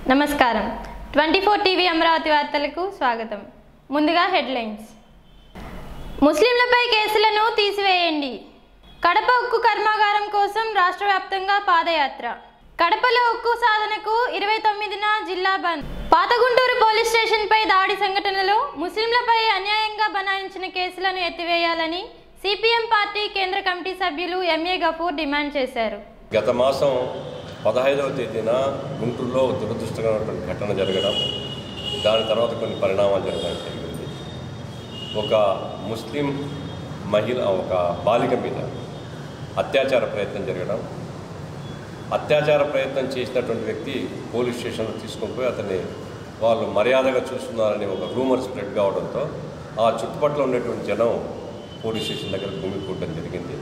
నమస్కారం twenty four TV Amaravati వార్తలకు స్వాగతం ముందుగా హెడ్లైన్స్ ముస్లింలపై కేసులను తీసివేయండి కడప ఉక్కు కర్మాగారం కోసం రాష్ట్ర వ్యాప్తంగా పాదయాత్ర కడపలో ఉక్కు సాధనకు ఇరవై తొమ్మిదిన జిల్లా బంద్ పాతగుంటూరు పోలీస్ స్టేషన్పై దాడి సంఘటనలో ముస్లింలపై అన్యాయంగా బనాయించిన కేసులను ఎత్తివేయాలని సిపిఎం పార్టీ కేంద్ర కమిటీ సభ్యులు ఎంఏ గఫూర్ డిమాండ్ చేశారు గత మాసం పదహైదవ తేదీన గుంటూరులో దురదృష్టకరమైనటువంటి ఘటన జరగడం దాని తర్వాత కొన్ని పరిణామాలు జరగడం జరిగింది ఒక ముస్లిం మహిళ ఒక బాలిక మీద అత్యాచార ప్రయత్నం జరగడం అత్యాచార ప్రయత్నం చేసినటువంటి వ్యక్తి పోలీస్ స్టేషన్లో తీసుకొని పోయి అతన్ని వాళ్ళు మర్యాదగా చూస్తున్నారని ఒక రూమర్ స్ప్రెడ్ కావడంతో ఆ చుట్టుపక్కల ఉన్నటువంటి జనం పోలీస్ స్టేషన్ దగ్గర గుమికూడడం జరిగింది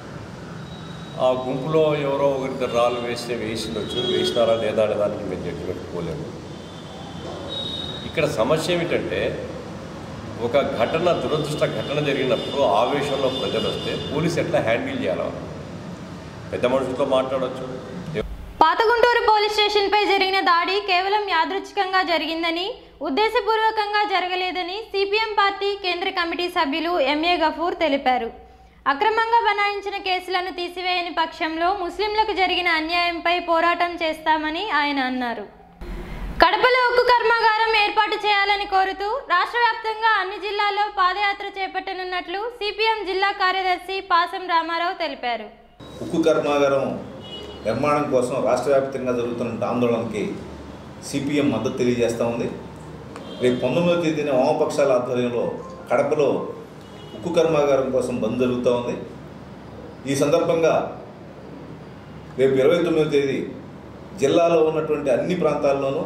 ఆ గుంపులో ఎవరో ఒకరిద్దరు రాళ్ళు వేస్తే వేసిండొచ్చు వేసినారా లేదా అనే దానికి మేము జడ్జిమెంట్ పోలేము ఇక్కడ సమస్య ఏమిటంటే ఒక ఘటన దురదృష్ట ఘటన జరిగినప్పుడు ఆవేశంలో ప్రజలు వస్తే పోలీస్ ఎట్లా హ్యాండిల్ చేయాలి వాళ్ళు? పెద్ద మనుషులతో మాట్లాడవచ్చు పాతగుంటూరు పోలీస్ స్టేషన్పై జరిగిన దాడి కేవలం యాదృచ్ఛికంగా జరిగిందని ఉద్దేశపూర్వకంగా జరగలేదని సిపిఎం పార్టీ కేంద్ర కమిటీ సభ్యులు ఎంఏ గఫూర్ తెలిపారు అక్రమంగా బనాయించిన కేసులను తీసివేయని పక్షంలో ముస్లింలకు జరిగిన అన్యాయంపై పోరాటం చేస్తామని ఆయన అన్నారు కడపలో ఉక్కు కర్మాగారం ఏర్పాటు చేయాలని కోరుతూ రాష్ట్ర వ్యాప్తంగా అన్ని జిల్లాల్లో పాదయాత్ర చేపట్టనున్నట్లు సిపిఎం జిల్లా కార్యదర్శి పాసం రామారావు తెలిపారు ఉక్కు కర్మాగారం నిర్మాణం కోసం రాష్ట్ర వ్యాప్తంగా జరుగుతున్న ఆందోళనకి సిపిఎం మద్దతు తెలియజేస్తూ ఉంది రేపు పంతొమ్మిదవ తేదీన వామపక్షాల ఆధ్వర్యంలో కడపలో ఉక్కు కర్మాగారం కోసం బంద్ జరుగుతూ ఉంది ఈ సందర్భంగా రేపు ఇరవై తొమ్మిదవ తేదీ జిల్లాలో ఉన్నటువంటి అన్ని ప్రాంతాల్లోనూ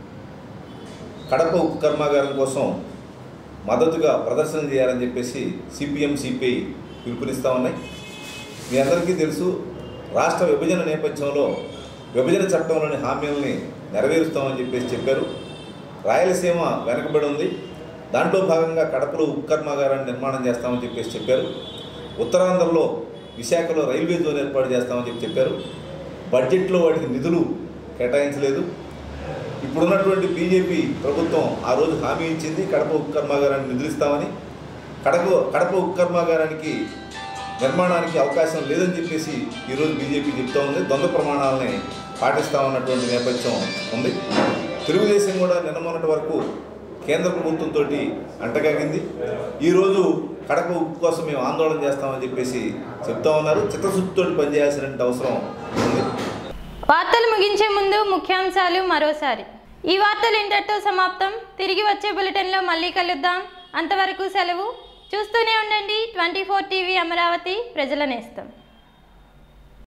కడప ఉక్కు కర్మాగారం కోసం మద్దతుగా ప్రదర్శన చేయాలని చెప్పేసి సిపిఎం సిపిఐ పిలుపునిస్తూ ఉన్నాయి మీ అందరికీ తెలుసు రాష్ట్ర విభజన నేపథ్యంలో విభజన చట్టంలోని హామీలని నెరవేరుస్తామని చెప్పేసి చెప్పారు రాయలసీమ వెనకబడి ఉంది దాంట్లో భాగంగా కడపలో ఉక్కు కర్మాగారాన్ని నిర్మాణం చేస్తామని చెప్పేసి చెప్పారు ఉత్తరాంధ్రలో విశాఖలో రైల్వే జోన్ ఏర్పాటు చేస్తామని చెప్పి చెప్పారు బడ్జెట్లో వాటికి నిధులు కేటాయించలేదు ఇప్పుడున్నటువంటి బీజేపీ ప్రభుత్వం ఆ రోజు హామీ ఇచ్చింది కడప ఉక్కు కర్మాగారాన్ని నిధులిస్తామని కడప కడప ఉక్కు కర్మాగారానికి నిర్మాణానికి అవకాశం లేదని చెప్పేసి ఈరోజు బీజేపీ చెప్తా ఉంది ద్వంద్వ ప్రమాణాలని పాటిస్తామన్నటువంటి నేపథ్యం ఉంది తెలుగుదేశం కూడా నిన్న మొన్నటి వరకు కేంద్ర ప్రభుత్వంతో అంటగాగింది ఈరోజు కడప ఉక్కు కోసం మేము ఆందోళన చేస్తామని చెప్పేసి చెప్తా ఉన్నారు చిత్తశుద్ధితో పనిచేయాల్సిన అవసరం ఉంది వార్తలు ముగించే ముందు ముఖ్యాంశాలు మరోసారి ఈ వార్తలు ఇంతటితో సమాప్తం తిరిగి వచ్చే బులెటిన్లో మళ్ళీ కలుద్దాం అంతవరకు సెలవు చూస్తూనే ఉండండి ట్వంటీ ఫోర్ టీవీ అమరావతి ప్రజల నేస్తం